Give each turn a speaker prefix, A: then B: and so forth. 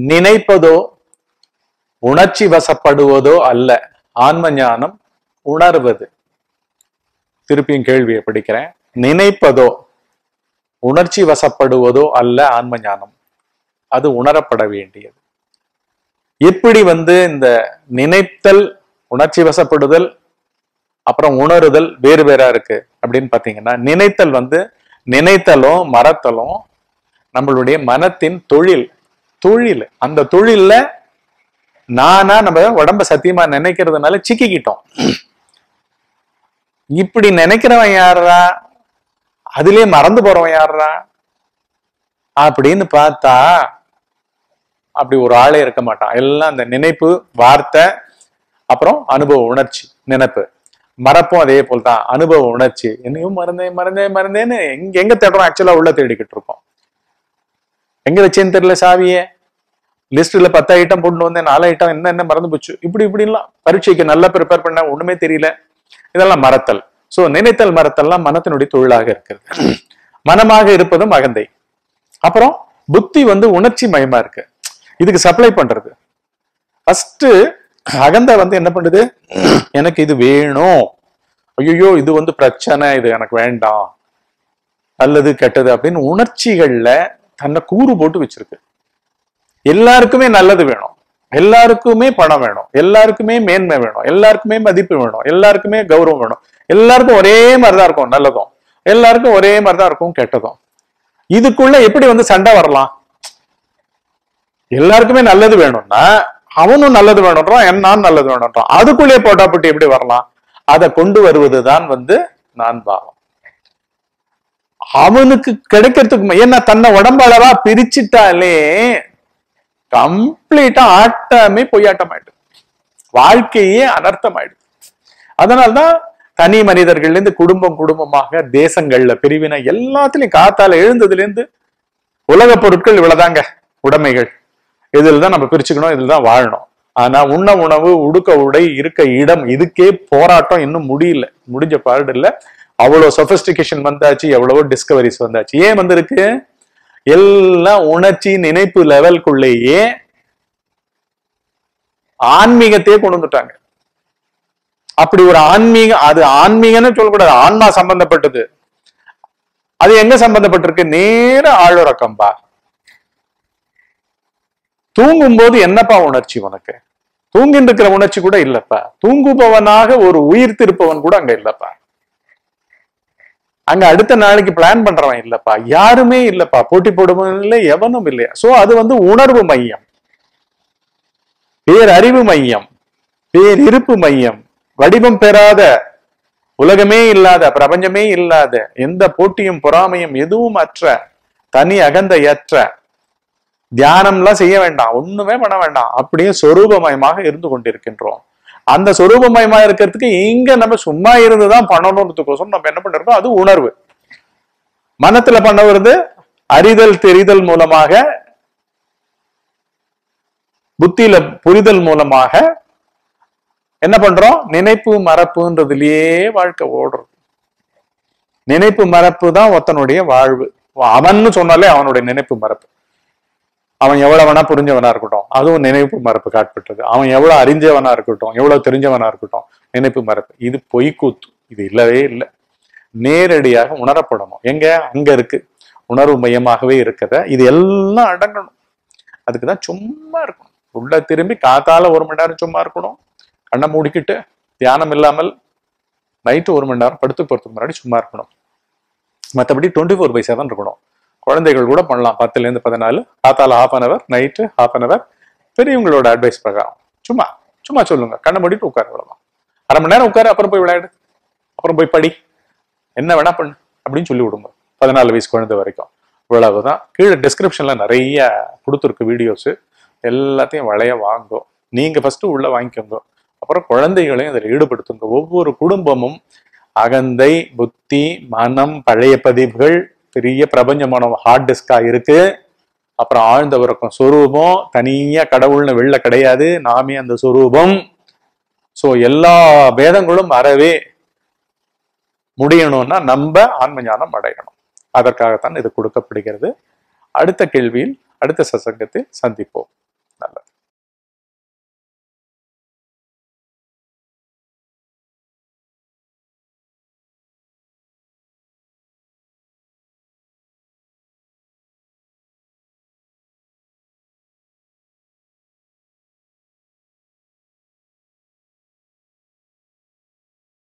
A: நினைப்பதோ உணர்ச்சி வசப்படுவதோ அல்ல ஆன்ம ஞானம் உணர்வது திருப்பியும் கேள்வியை படிக்கிறேன் நினைப்பதோ உணர்ச்சி வசப்படுவதோ அல்ல ஆன்ம ஞானம் அது உணரப்பட வேண்டியது எப்படி வந்து இந்த நினைத்தல் உணர்ச்சி வசப்படுதல் அப்புறம் உணருதல் வேறு வேறா இருக்கு அப்படின்னு பாத்தீங்கன்னா நினைத்தல் வந்து நினைத்தலும் மறத்தலும் நம்மளுடைய மனத்தின் தொழில் தொழில் அந்த தொழில்ல நானா நம்ம உடம்ப சத்தியமா நினைக்கிறதுனால சிக்கிக்கிட்டோம் இப்படி நினைக்கிறவன் யாரா அதுலயே மறந்து போறவன் யாரா அப்படின்னு பார்த்தா அப்படி ஒரு ஆளே இருக்க மாட்டான் எல்லாம் அந்த நினைப்பு வார்த்தை அப்புறம் அனுபவ உணர்ச்சி நினைப்பு மறப்பும் அதே போல் தான் அனுபவ உணர்ச்சி என்னையும் மறந்தேன் மறந்தேன் மறந்தேன்னு எங்க எங்க தேடுறோம் ஆக்சுவலா உள்ள தேடிக்கிட்டு இருக்கோம் எங்க வச்சேன்னு தெரியல சாவியே லிஸ்ட்ல பத்து ஐட்டம் போட்டு வந்தேன் நாலு ஐட்டம் என்ன என்ன மறந்து போச்சு இப்படி இப்படிலாம் பரீட்சைக்கு நல்லா ப்ரிப்பேர் பண்ண ஒண்ணுமே தெரியல இதெல்லாம் மறத்தல் சோ நினைத்தல் மறத்தல்லாம் மனத்தினுடைய தொழிலாக இருக்கிறது மனமாக இருப்பதும் அகந்தை அப்புறம் புத்தி வந்து உணர்ச்சி மயமா இருக்கு இதுக்கு சப்ளை பண்றது ஃபர்ஸ்ட் அகந்தை வந்து என்ன பண்ணுது எனக்கு இது வேணும் ஐயோ இது வந்து பிரச்சனை இது எனக்கு வேண்டாம் நல்லது கெட்டது அப்படின்னு உணர்ச்சிகள்ல தன்னை கூறு போட்டு வச்சிருக்கு எல்லாருக்குமே நல்லது வேணும் எல்லாருக்குமே பணம் வேணும் எல்லாருக்குமே மேன்மை வேணும் எல்லாருக்குமே மதிப்பு வேணும் எல்லாருக்குமே கௌரவம் வேணும் எல்லாருக்கும் ஒரே மாதிரிதான் இருக்கும் நல்லதும் எல்லாருக்கும் ஒரே மாதிரிதான் இருக்கும் கெட்டதும் இதுக்குள்ள எப்படி வந்து சண்டை வரலாம் எல்லாருக்குமே நல்லது வேணும்னா அவனும் நல்லது வேணும்ன்றான் என் நான் நல்லது வேணும்ன்றான் அதுக்குள்ளே போட்டாப்பட்டி எப்படி வரலாம் அதை கொண்டு வருவதுதான் வந்து நான் பாவம் அவனுக்கு கிடைக்கிறதுக்கு ம- ஏன்னா தன்னை உடம்பளவா பிரிச்சுட்டாலே கம்ப்ளீட்டா ஆட்டமே பொய்யாட்டம் ஆயிடுது வாழ்க்கையே அனர்த்தம் ஆயிடுது அதனால்தான் தனி மனிதர்கள்ல இருந்து குடும்பம் குடும்பமாக தேசங்கள்ல பிரிவினை எல்லாத்துலயும் காத்தால எழுந்ததுல இருந்து உலக பொருட்கள் இவ்வளவுதாங்க உடைமைகள் இதில் தான் நம்ம பிரிச்சுக்கணும் இதில் தான் வாழணும் ஆனா உண்ண உணவு உடுக்க உடை இருக்க இடம் இதுக்கே போராட்டம் இன்னும் முடியல முடிஞ்ச பாடு இல்ல அவ்வளவு சொபிஸ்டிகேஷன் வந்தாச்சு எவ்வளவோ டிஸ்கவரிஸ் வந்தாச்சு ஏன் வந்திருக்கு எல்லாம் உணர்ச்சி நினைப்பு லெவல்குள்ளேயே ஆன்மீகத்தையே கொண்டு வந்துட்டாங்க அப்படி ஒரு ஆன்மீக அது ஆன்மீகம்னு சொல்லக்கூடாது ஆன்மா சம்பந்தப்பட்டது அது எங்க சம்பந்தப்பட்டிருக்கு நேர ஆளுறக்கம்பா தூங்கும் போது என்னப்பா உணர்ச்சி உனக்கு தூங்கிட்டு இருக்கிற உணர்ச்சி கூட இல்லப்பா தூங்குபவனாக ஒரு உயிர் திருப்பவன் கூட அங்க இல்லப்பா அங்க அடுத்த நாளைக்கு பிளான் பண்றவன் இல்லப்பா யாருமே இல்லப்பா போட்டி போடுவன் இல்லை எவனும் இல்லையா சோ அது வந்து உணர்வு மையம் பேரறிவு மையம் பேரிருப்பு மையம் வடிவம் பெறாத உலகமே இல்லாத பிரபஞ்சமே இல்லாத எந்த போட்டியும் பொறாமையும் எதுவும் அற்ற தனி அகந்தையற்ற தியானம்லாம் செய்ய வேண்டாம் ஒண்ணுமே பண்ண வேண்டாம் அப்படியே சொரூபமயமாக இருந்து கொண்டிருக்கின்றோம் அந்த சொரூபமயமா இருக்கிறதுக்கு இங்க நம்ம சும்மா இருந்துதான் பண்ணணும்ன்றதுக்கோசரம் நம்ம என்ன பண்ணிருக்கோம் அது உணர்வு மனத்துல பண்ண வருது அறிதல் தெரிதல் மூலமாக புத்தியில புரிதல் மூலமாக என்ன பண்றோம் நினைப்பு மறப்புன்றதுலயே வாழ்க்கை ஓடுறது நினைப்பு மறப்பு தான் ஒருத்தனுடைய வாழ்வு அவன்னு சொன்னாலே அவனுடைய நினைப்பு மறப்பு அவன் எவ்வளவு வேணா புரிஞ்சவனா இருக்கட்டும் அதுவும் நினைப்பு மறப்பு காட்பட்டது அவன் எவ்வளவு அறிஞ்சவனா இருக்கட்டும் எவ்வளவு தெரிஞ்சவனா இருக்கட்டும் நினைப்பு மறப்பு இது பொய்க்கூத்து இது இல்லவே இல்லை நேரடியாக உணரப்படணும் எங்க அங்க இருக்கு உணர்வு மையமாகவே இருக்கிறத இது எல்லாம் அடங்கணும் அதுக்குதான் சும்மா இருக்கணும் உள்ள திரும்பி காத்தால ஒரு மணி நேரம் சும்மா இருக்கணும் கண்ணை மூடிக்கிட்டு தியானம் இல்லாமல் நைட்டு ஒரு மணி நேரம் படுத்து போறதுக்கு முன்னாடி சும்மா இருக்கணும் மற்றபடி டுவெண்ட்டி ஃபோர் பை செவன் இருக்கணும் குழந்தைகள் கூட பண்ணலாம் பத்துல இருந்து பதினாலு காத்தால half an hour night half an hour பெரியவங்களோட அட்வைஸ் பிரகாரம் சும்மா சும்மா சொல்லுங்க கண்ணை மூடிட்டு உட்காரு அவ்வளவுதான் அரை மணி நேரம் உட்காரு அப்புறம் போய் விளையாடு அப்புறம் போய் படி என்ன வேணா பண்ணு அப்படின்னு சொல்லி விடுங்க பதினாலு வயசு குழந்தை வரைக்கும் இவ்வளவுதான் கீழே டிஸ்கிரிப்ஷன்ல நிறைய கொடுத்துருக்கு வீடியோஸ் எல்லாத்தையும் வளைய வாங்கும் நீங்க ஃபர்ஸ்ட் உள்ள வாங்கிக்கோங்க அப்புறம் குழந்தைகளையும் அதில் ஈடுபடுத்துங்க ஒவ்வொரு குடும்பமும் அகந்தை புத்தி மனம் பழைய பதிவுகள் பெரிய பிரபஞ்சமான ஹார்ட் டிஸ்கா இருக்கு அப்புறம் ஆழ்ந்த உறக்கம் சொரூபம் தனியா கடவுள்னு வெளில கிடையாது நாமே அந்த சொரூபம் சோ எல்லா வேதங்களும் அறவே முடியணும்னா நம்ம ஆன்ம ஞானம் அடையணும் அதற்காகத்தான் இது கொடுக்கப்படுகிறது அடுத்த கேள்வியில் அடுத்த சசங்கத்தில் சந்திப்போம்